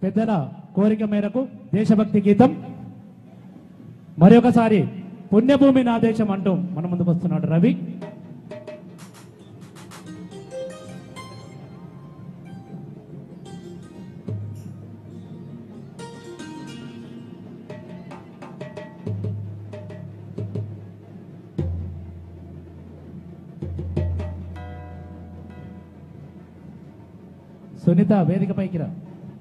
పెద్దల కోరిక మేరకు దేశభక్తి గీతం మరొకసారి పుణ్యభూమి నా దేశం అంటూ మన ముందుకు వస్తున్నాడు రవి సునీత వేదిక పైకి రా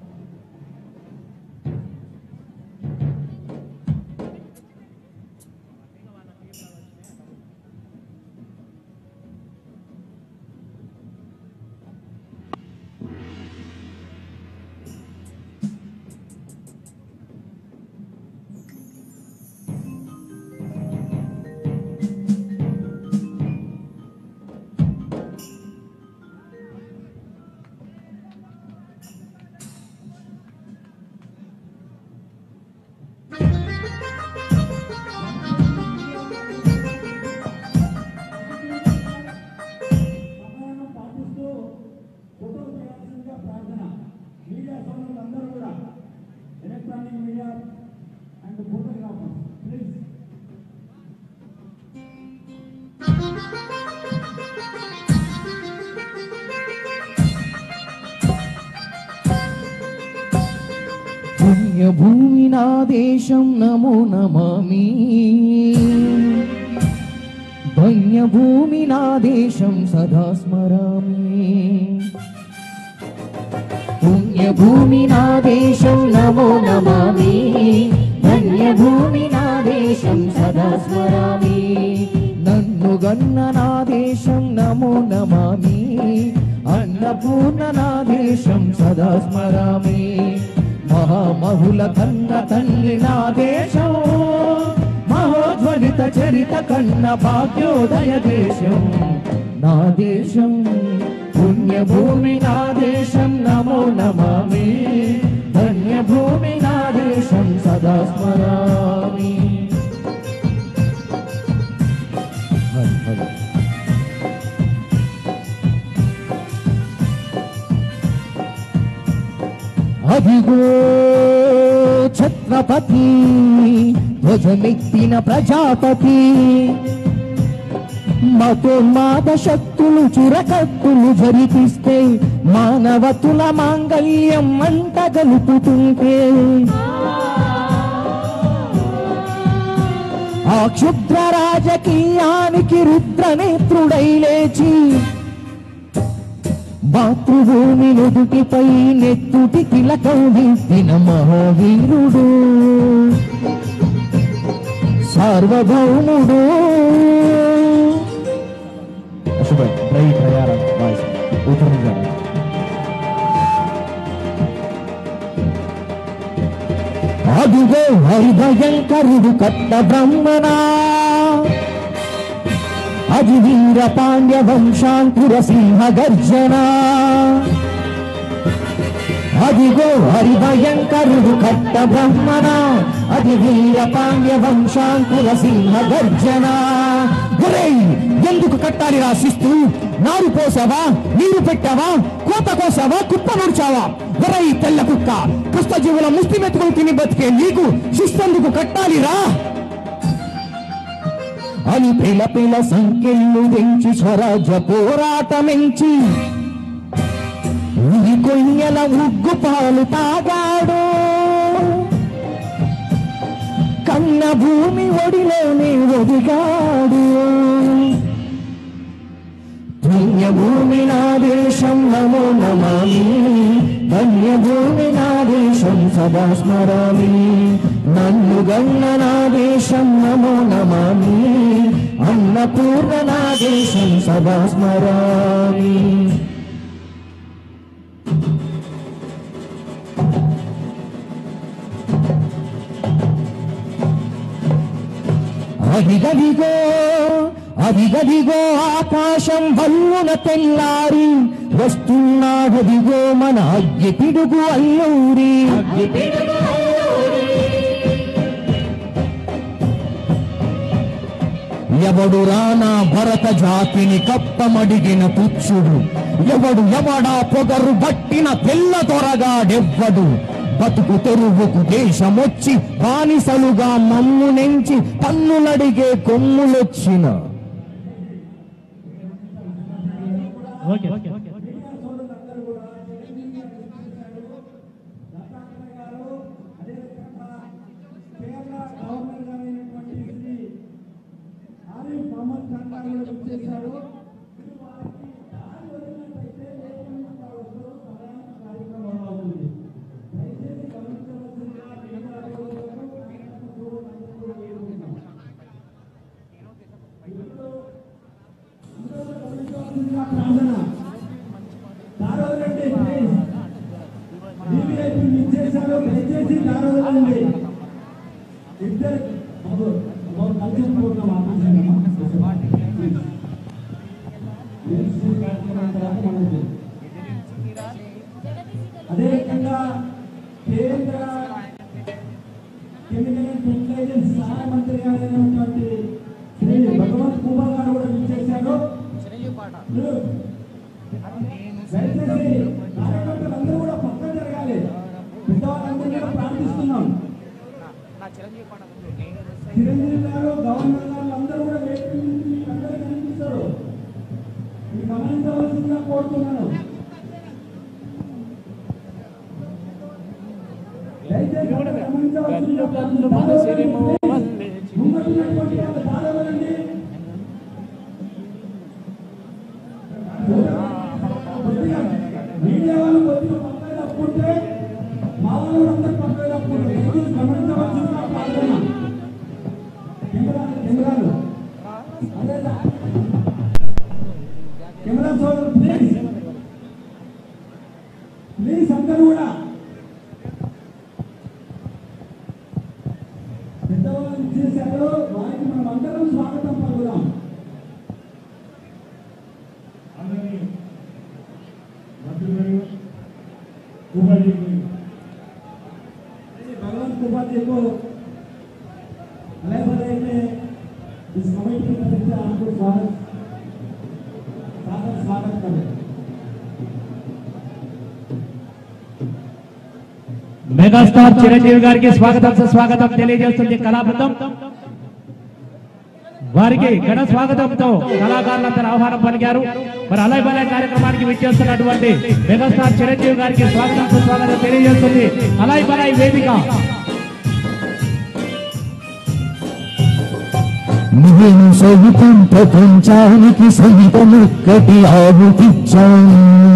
సమయాన్ని పాటిస్తూ ఫోటో చేయాల్సిందిగా ప్రార్థన మీడియా సోదరులందరూ కూడా electronic media and photographer please పుణ్యభూమి నా దేశం నమో నమామి ధన్యభూమి నా దేశం సదా స్మరామి పుణ్యభూమి నా దేశం నమో నమామి ధన్యభూమి నా దేశం సదా స్మరామి నన్ను గన్న నా దేశం నమో నమామి అన్నపూర్ణ నా దేశం సదా స్మరామి మహామహుల కన్న తల్లి నా దేశం మహోజ్వలిత చరిత కన్న భాగ్యోదయ దేశం నా దేశం పుణ్యభూమి నా దేశం నమో నమామి ధన్యభూమి నా దేశం సదా స్మరామి హరి హరి అదిగో ఛత్రపతి ధ్వజమెత్తిన ప్రజాపతి మతోన్మాద శక్తులు చురకత్తులు జరిపిస్తే మానవతుల మాంగళ్యం మంట గలుపుతుంటే ఆ క్షుద్ర రాజకీయానికి రుద్రనేత్రుడై లేచి మాతృభూమి నుదుటిపై నెత్తుటి తిలకం దిద్దిన మహావీరుడు సార్వభౌముడు అశుభాయ్ డ్రై ప్రయారం వాయిస్ ఉత్తరించాలి అదుగో హరిభయంకరుడు కట్ట బ్రహ్మనా అది వీర పాండ్య వంశాంకుర సింహ గర్జన అదిగో హరిభయంకరుడు కట్ట బ్రహ్మణ అది వీర పాండ్య వంశాంకుర సింహ గర్జన ఒరేయ్, ఎందుకు కట్టాలి రా శిస్తు నారు పోసావా నీరు పెట్టావా కోత కోసావా కుప్ప నూర్చావా ఒరై తెల్ల కుక్క కష్టజీవుల ముష్టి మెతుకులు తిని బతికే నీకు శిస్తెందుకు కట్టాలిరా అని పిల పిల సంఖ్యలు వెంచి స్వరాజ్య పోరాటమెంచి ఉరి కొయ్యల ఉగ్గు పాలు తాగాడు కన్న భూమి ఒడిలోనే ఒదిగాడు పుణ్యభూమి నా దేశం నమో నమామి ధన్యభూమి నా దేశం సదా స్మరామి నన్ను గన్న నా దేశం నమో నమామి అన్నపూర్ణ నా దేశం సదా స్మరామి అదిగదిగో అదిగదిగో ఆకాశం వల్లున తెల్లారి వస్తున్నాడదిగో మన అగ్గి పిడుగు అల్లూరి ఎవడు రానా భరత జాతిని కప్పమడిగిన పుచ్చుడు ఎవడు ఎవడా పొగరు బట్టిన తెల్ల దొరగాడెవ్వడు బతుకు తెరువుకు దేశమొచ్చి బానిసలుగా మమ్ము నెంచి పన్నులడిగే కొమ్ములొచ్చిన ఓకే ఓకే సోదరులందరూ కూడా చిరంజీవి గారు చేశారు దత్తాత్రేయ గారు అదేవిధంగా కేరళ గవర్నర్ గారైనటువంటి శ్రీ ఆరిఫ్ మహమ్మద్ ఖాన్ గారు కూడా చేశారు ఇది వారికి దారి వదిలినట్టయితే లేకుండా వారు వస్తారు సరైన కార్యక్రమం అవుతుంది దయచేసి గమనించవలసిందిగా కేంద్ర అధికారులకు కార్యక్రమ సోదరులందరూ కూడా వేడుకుంటున్నాం. ఇప్పుడు అందరూ గమనించవలసిందిగా ప్రార్థన దారోదండి ప్లీజ్ వీవీఐపీ మిస్ చేశారు దయచేసి దారోదండి ఇద్దరు బాబు బాబు కలిసి పోతున్నాం ఆఫీసమ్మా అదే విధంగా కేంద్ర కెమికల్ అండ్ ఫెర్టిలైజర్ సహాయ మంత్రి గారైనటువంటి శ్రీ భగవంత్ కుమా గారు కూడా మిస్ చేశారు దయచేసి కార్యకర్తలందరూ కూడా పక్కన జరగాలి పెద్దవాళ్ళందరూ కూడా ప్రార్థిస్తున్నాం చిరంజీవి గారు గవర్నర్ గారు అందరూ కూడా వేదిక నుంచి మీకు అందరూ కనిపిస్తారు మీరు గమనించవలసిందిగా కోరుతున్నాను దయచేసి అందరూ గమనించవలసిందిగా కోరుతున్నాను. ముందున్నటువంటి వాళ్ళ దాడవలండి కొద్దిగా మీడియా వాళ్ళు కొద్దిగా పక్కన తప్పుకుంటే మా వాళ్ళు అందరూ పక్కన తప్పుకుంటే దయచేసి గమనించవలసిందిగా ప్రార్థన కెమెరాలు కెమెరాలు అదే కెమెరా సోదరు ప్లీజ్ ప్లీజ్ అందరూ కూడా పెద్దవాళ్ళు చేశారు వారికి మనం అందరం స్వాగతం పలుకుదాం भगवान उपाध्याय को अलग अलग में इस कमेटी की तरफ से आपको स्वागत स्वागत स्वागत करें మెగాస్టార్ చిరంజీవి గారికి స్వాగతం సుస్వాగతం తెలియజేస్తుంది కళాబృందం వారికి ఘన స్వాగతంతో కళాకారులందరూ ఆహ్వానం పలికారు మరి అలై బలై కార్యక్రమానికి విచ్చేస్తున్నటువంటి మెగాస్టార్ చిరంజీవి గారికి స్వాగతం సుస్వాగతం తెలియజేస్తుంది అలై బలై వేదిక నేను సైతం ప్రపంచానికి సైతమొక్కటి ఆవుతిచ్చాను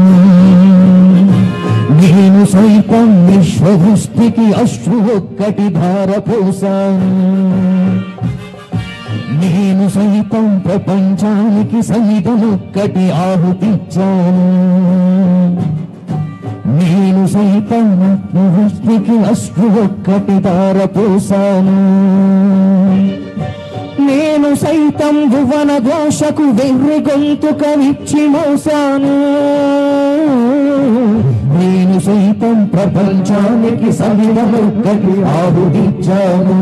నేను సైతం విశ్వదృష్టికి అశ్రు ఒక్కటి ధారపోసాను నేను సైతం ప్రపంచానికి సైతమొక్కటి ఆహుతిచ్చాను నేను సైతం విశ్వదృష్టికి అశ్రు ఒక్కటి ధారపోసాను నేను సైతం భువన ఘోషకు వెర్రి గొంతుకనిచ్చి మోసాను నేను సైతం ప్రపంచానికి సవిడమొక్కటి ఆవుదిచ్చాను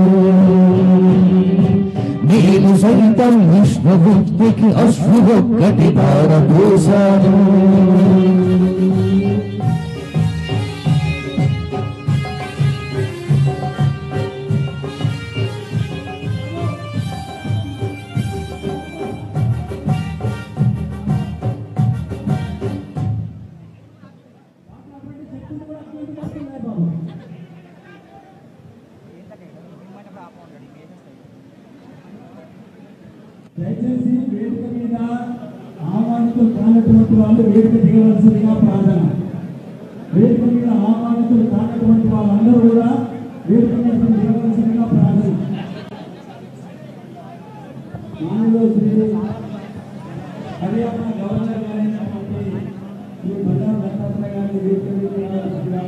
నేను సైతం విష్ణుగుప్తికి అశ్రు ఒక్కటి పారపోసాను దయచేసి వేదిక మీద ఆహ్వానితులు కానటువంటి వాళ్ళు వేదిక దిగవలసిందిగా ప్రార్థన వేదిక మీద ఆహ్వానితులు కానటువంటి వాళ్ళందరూ కూడా వేదిక మీద దిగవలసిందిగా ప్రార్థన మానవులు శ్రీ హర్యానా గవర్నర్ గారైనటువంటి శ్రీ బండారు దత్తాత్రేయ గారిని వేదిక మీద దిగవలసిందిగా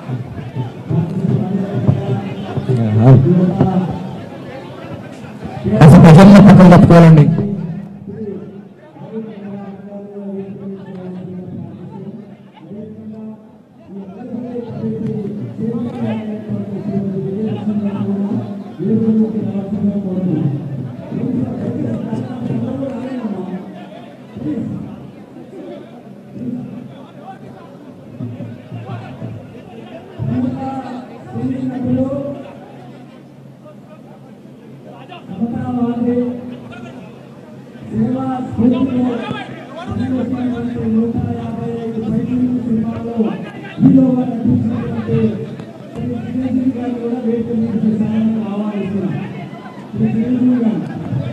ప్రార్థిస్తున్నాను. అసలు ప్రజలను పక్కన తప్పుకోవాలండి ముందుగా సభ్యులు అమరావతి సేవా స్ఫూర్తిలో వచ్చినటువంటి నూట యాభై ఐదు పైసలు సినిమాలో హీరోగా నటించినటువంటి శ్రీ చిరంజీవి గారు కూడా వేదిక మీద సహాయాన్ని ఆహ్వానిస్తున్నాం శ్రీ చిరంజీవి గారు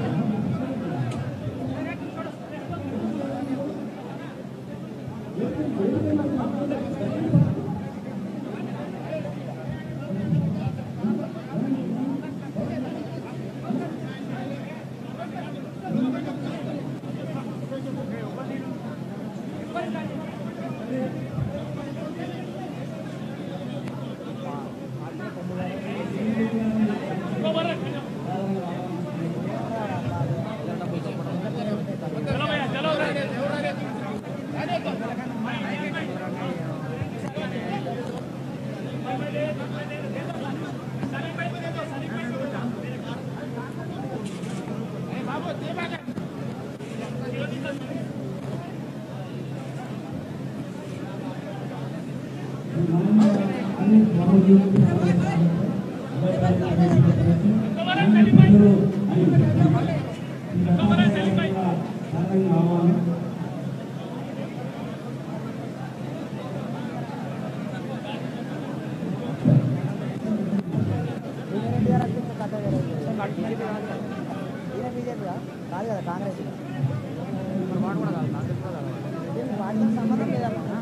ఈయన బీజేపీ కాదు కదా కాంగ్రెస్ మరి వాడు కూడా కాదు కాంగ్రెస్ కూడా కాదు వాటితో సంబంధం లేదన్నా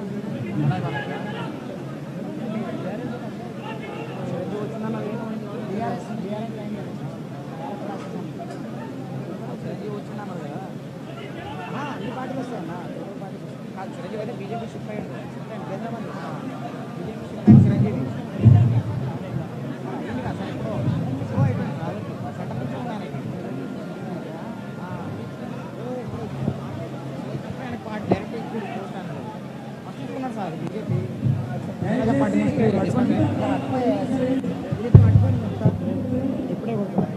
బీఆర్ఎస్ బీఆర్ఎస్ లైన్ చిరంజీవి వచ్చిందన్నారు కదా ఆ, అన్ని పార్టీలు వస్తాయన్నా తెలుగు పార్టీలు వస్తాయి. కాదు చిరంజీవి అయితే బీజేపీ షిఫ్ట్ అయ్యాడు షిఫ్ట్ అయ్యాడు కేంద్ర మంత్రి బీజేపీ షిఫ్ట్ అయ్యాడు చిరంజీవి ఏంటి కాదు సార్ ఇప్పుడు ఇప్పుడు అయిపోయింది కాదు చట్టం నుంచి ఉన్నాను పార్టీ డైరెక్ట్ ఇప్పుడు పోస్ట్ అన్నారు మర్చిపోతున్నారు సార్ బీజేపీ పార్టీ బీజేపీ మర్చిపోయింది ఇప్పుడే కొడుతున్నారు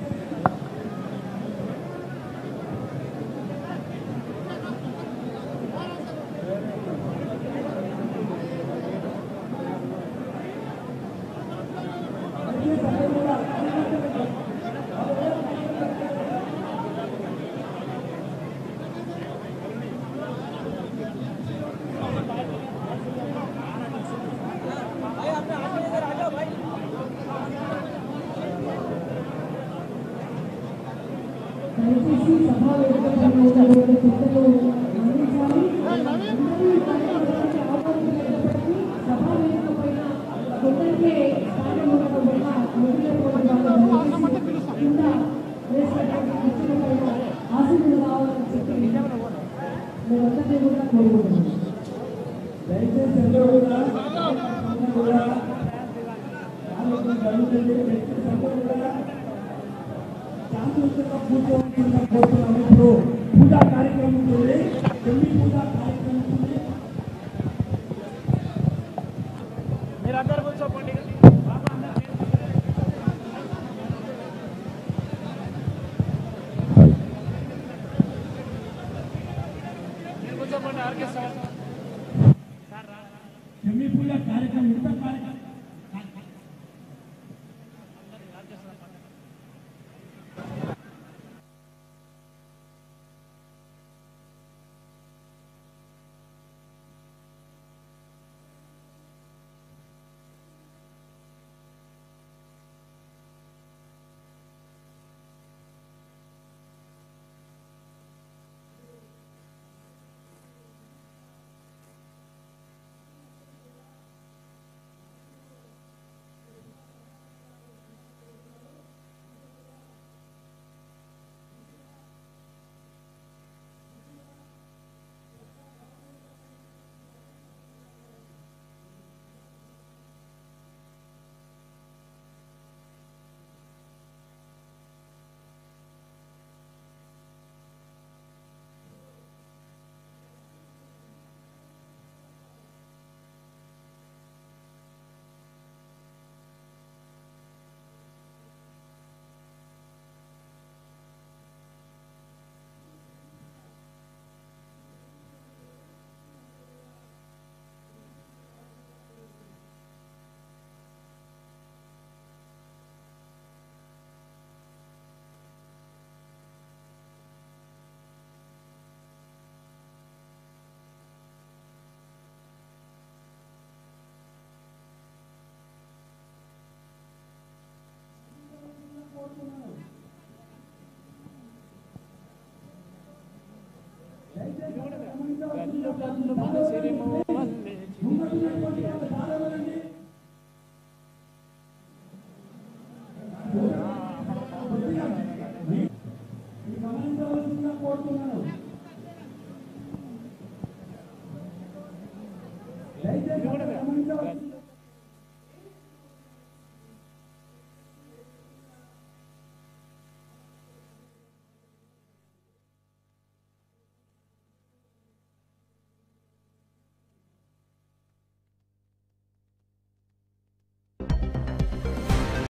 దయచేసి సభా వేదిక పైన ఉన్నటువంటి పెద్దలు గమనించాలి. అందరూ కార్యక్రమానికి ఆహ్వానించినప్పటికీ సభా వేదిక పైన కొందరికే స్థానం ఉండడం వల్ల మిగిలినటువంటి వాళ్ళు దయచేసి కింద వేసినటువంటి కుర్చీల పైన ఆసీనులు కావాలని చెప్పి మేమందరినీ కూడా కోరుకుంటున్నాం దయచేసి అందరూ కూడా అందరూ కూడా ఆలోచన జరుగుతుంది దయచేసి అందరూ కూడా శాంతియుతంగా కూర్చోవలసిందిగా కోరుతున్నాము ఇప్పుడు పూజా కార్యక్రమం ఉంటుంది పెళ్లి పూజా కార్యక్రమం ఉంటుంది మీరందరూ కూర్చోకండి మీరు కూర్చోకండి ఆర్కెస్ట్రా పెళ్లి పూజ కార్యక్రమం ఇంత కార్యక్రమం కళ్ళు కళ్ళు మనసిరిమో వల్లే ముందున్నటువంటి వాళ్ళ సాధనలండి ఈ గమనించవలసిందిగా కోరుతున్నాను దయచేసి గమనించవలసింది